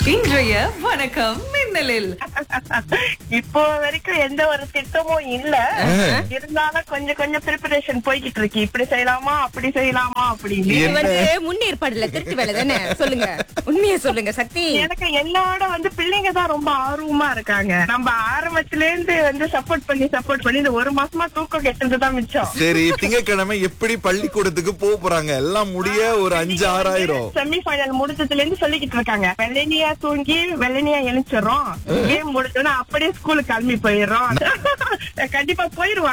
இன்றைய வணக்கம் மின்னலில் இப்போ வரைக்கும் எந்த ஒரு திட்டமும் இல்ல இருந்தாலும் கொஞ்சம் கொஞ்சம் ப்ரிப்பரேஷன் போய்கிட்டு இருக்கு இப்படி செய்யலாமா அப்படி செய்யலாமா அப்படின்னு இது வந்து முன்னேற்பாடுல திருட்டு வேலை தானே சொல்லுங்க உண்மையை சொல்லுங்க சக்தி எனக்கு என்னோட வந்து பிள்ளைங்க தான் ரொம்ப ஆர்வமா இருக்காங்க நம்ம ஆரம்பத்துல இருந்து வந்து சப்போர்ட் பண்ணி சப்போர்ட் பண்ணி இந்த ஒரு மாசமா தூக்கம் கெட்டது தான் மிச்சம் சரி திங்கட்கிழமை எப்படி பள்ளிக்கூடத்துக்கு போக போறாங்க எல்லாம் முடிய ஒரு அஞ்சு ஆறாயிரம் செமி ஃபைனல் முடிச்சதுல இருந்து சொல்லிக்கிட்டு இருக்காங்க வெள்ளனியா தூங்கி வெள்ளனியா எழுச்சிடுறோம் கேம் முடிச்சோன்னா அப்படியே ஸ்கூலுக்கு கிளம்பி போயிடுறோம் கண்டிப்பா போயிருவாங்க